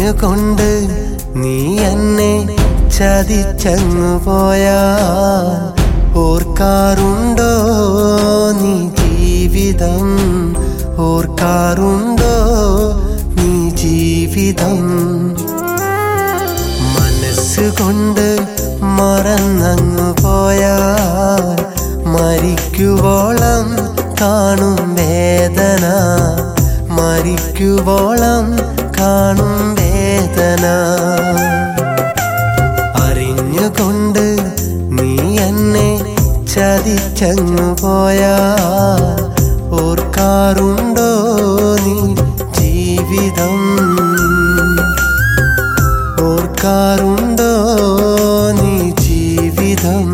അറിഞ്ഞുകൊണ്ട് നീ എന്നെ ചതിച്ചങ്ങു പോയാ ഓർക്കാറുണ്ടോ നീ ജീവിതം ഓർക്കാറുണ്ടോ നീ ജീവിതം മനസ്സുകൊണ്ട് മറന്നങ്ങു പോയാൽ മരിക്കുവോളം കാണും വേദന മരിക്കുവോളം കാണും വേദന അറിഞ്ഞുകൊണ്ട് നീ എന്നെ ചതിച്ചങ്ങു പോയാൽ ഓർക്കാറുണ്ടോ നീ ജീവിതം ഓർക്കാറുണ്ടോ നീ ജീവിതം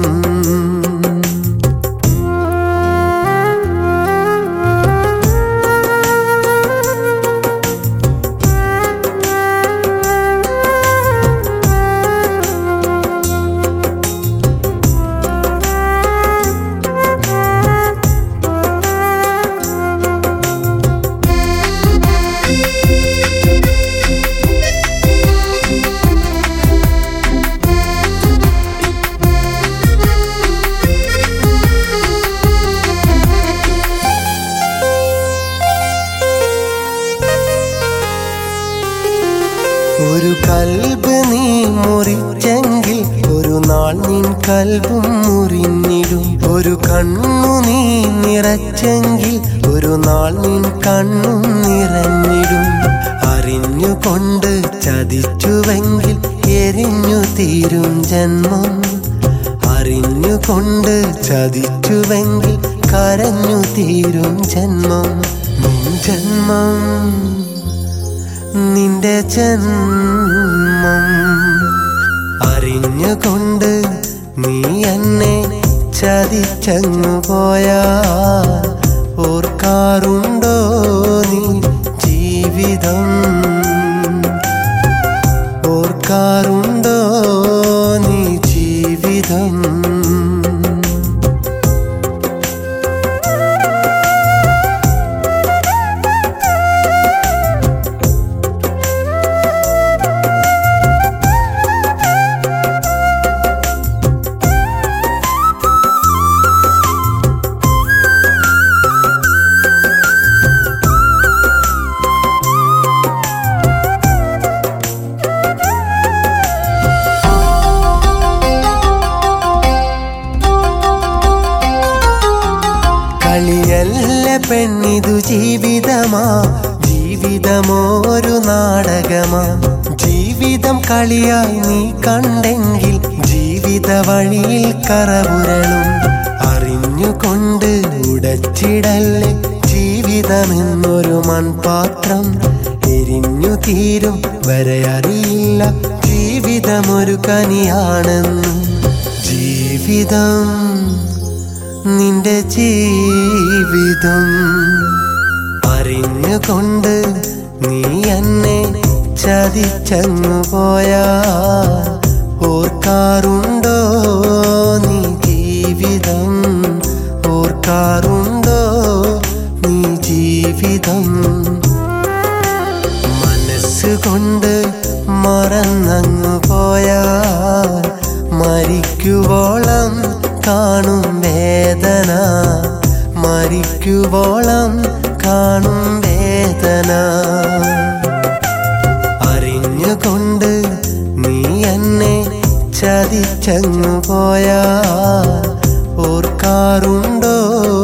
ഒരു കൽബ് നീ മുറിച്ചെങ്കിൽ ഒരു നാൾ നിൻ കൽബും മുറിഞ്ഞിടും ഒരു കണ്ണു നീ നിറച്ചെങ്കിൽ ഒരു നാൾ നിൻ കണ്ണും നിറഞ്ഞിടും അറിഞ്ഞുകൊണ്ട് ചതിച്ചുവെങ്കിൽ എരിഞ്ഞു തീരും ജന്മം അറിഞ്ഞുകൊണ്ട് ചതിച്ചുവെങ്കിൽ കരഞ്ഞു തീരും ജന്മം നിൻ ജന്മം നിന്റെ ജന്മം അറിഞ്ഞുകൊണ്ട് നീ എന്നെ ചതിച്ചങ്ങു പോയാ ഓർക്കാറുണ്ടോ നീ ജീവിതം ഓർക്കാറുണ്ടോ നീ ജീവിതം കളിയല്ല പെണ്ണിതു ജീവിതമാ ജീവിതമോ ഒരു നാടകമാ ജീവിതം കളിയായി നീ കണ്ടെങ്കിൽ ജീവിത വഴിയിൽ കറപുരളും അറിഞ്ഞുകൊണ്ട് ഉടച്ചിടല്ലേ ജീവിതമെന്നൊരു മൺപാത്രം എരിഞ്ഞു തീരും വരെ അറിയില്ല ജീവിതമൊരു കനിയാണെന്ന് ജീവിതം നിന്റെ ജീവിതം അറിഞ്ഞുകൊണ്ട് നീ എന്നെ ചതിച്ചങ്ങു പോയാ ഓർക്കാറുണ്ടോ നീ ജീവിതം ഓർക്കാറുണ്ടോ നീ ജീവിതം മനസ്സുകൊണ്ട് മറന്നങ്ങു പോയാൽ മരിക്കുവോളം കാണും വേദന മരിക്കുവോളം കാണും വേദന അറിഞ്ഞുകൊണ്ട് നീ എന്നെ ചതിച്ചങ്ങു പോയാൽ ഓർക്കാറുണ്ടോ